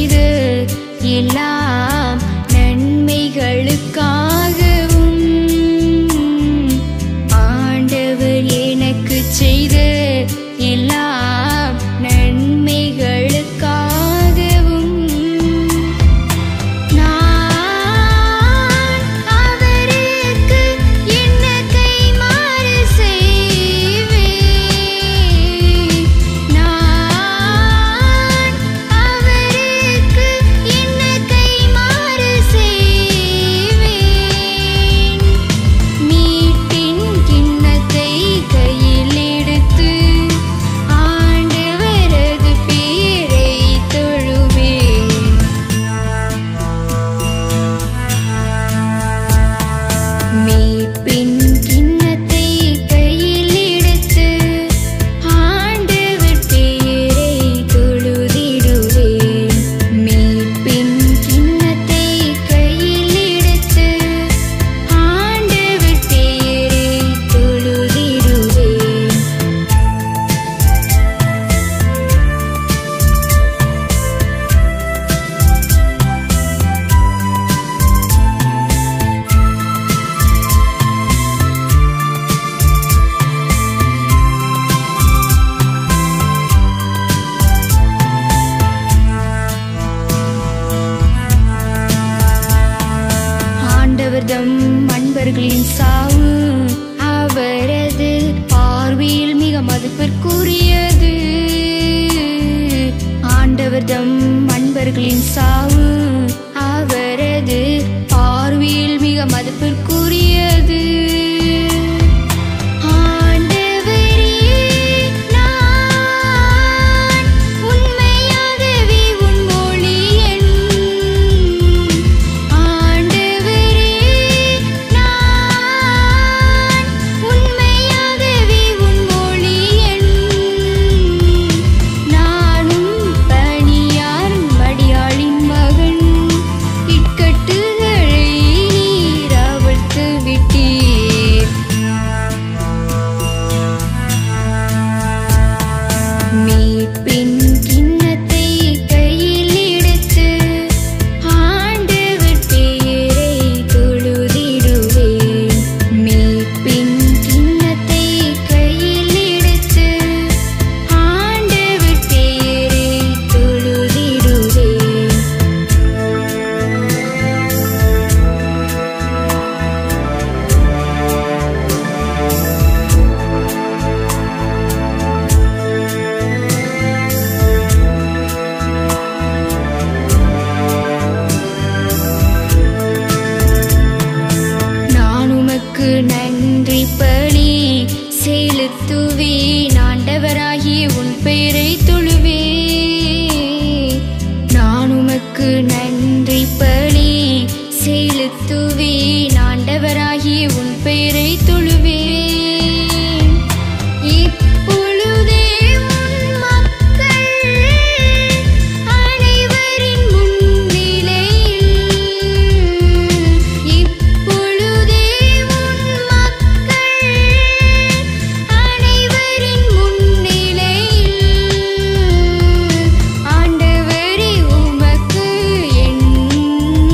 செய்த எல்லாம் நன்மைகளுக்காகவும் ஆண்டவர் எனக்கு செய்த எல்லாம் நன்மைகளுக்காகவும் நான் அவருக்கு என்ன கைமாறு செய்வேன் நான் அவருக்கு என்ன கைமாறு செய்வேன் மீட்டின் கிண்ணத்தை கையில் எடுத்து ஆண்டவரது பேரை தொழுவேன் மீட்பின் கிண்ணத்தை கையில் எடுத்து ஆண்டவர் பெயரை தொழுதிடுவேன் மீட்பின் கிண்ணத்தை கையில் எடுத்து ஆண்டவர் பெயரை தொழுதிடுவேன் ஆண்டவர்தம் அன்பர்களின் சாவு அவரது பார்வையில் மிக மதிப்பிற்குரியது ஆண்டவர்தம் அன்பர்களின் சாவு அவரது பார்வையில் மிக மதிப்பிற்குரியது ஆண்டவரே நான் உண்மையாகவே உன் மொழியன் ஆண்டவரே நான் உண்மையாகவே உன் மொழியன் நானும் பணியார் மடியாளின் மகன் இக்கட்டுகளை நீர் அவிழ்த்து விட்டீர் மீட்பின் கிண்ணத்தை கையில் எடுத்து ஆண்டவர் பெயரை தொழுதிடுவேன் மீட்பின் கிண்ணத்தை கையில் எடுத்து ஆண்டவர் பெயரை தொழுதிடுவேன் நான் உமக்கு நன்றி பலி செலுத்துவேன் ஆண்டவராகிய உன் பெயரை தொழுவேன் நான் உமக்கு நன்றி பலி செலுத்துவேன் ஆண்டவராகிய உன் பெயரை தொழுவேன் இப்பொழுதே உன் மக்கள் அனைவரின் முன்னிலையில் இப்பொழுதே உன் மக்கள் அனைவரின் முன்னிலையில் ஆண்டவரே உமக்கு என்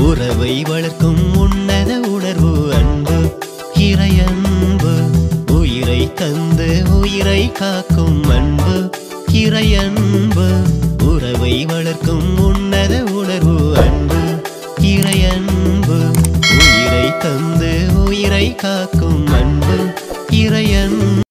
உறவை வளர்க்கும் உன்னத உணர்வு அன்பு இறையன்பு உயிரை தந்து உயிரை காக்கும் அன்பு இறையன்பு உறவை வளர்க்கும் உன்னத உணர்வு அன்பு இறையன்பு உயிரை தந்து உயிரை காக்கும் அன்பு இறையன்பு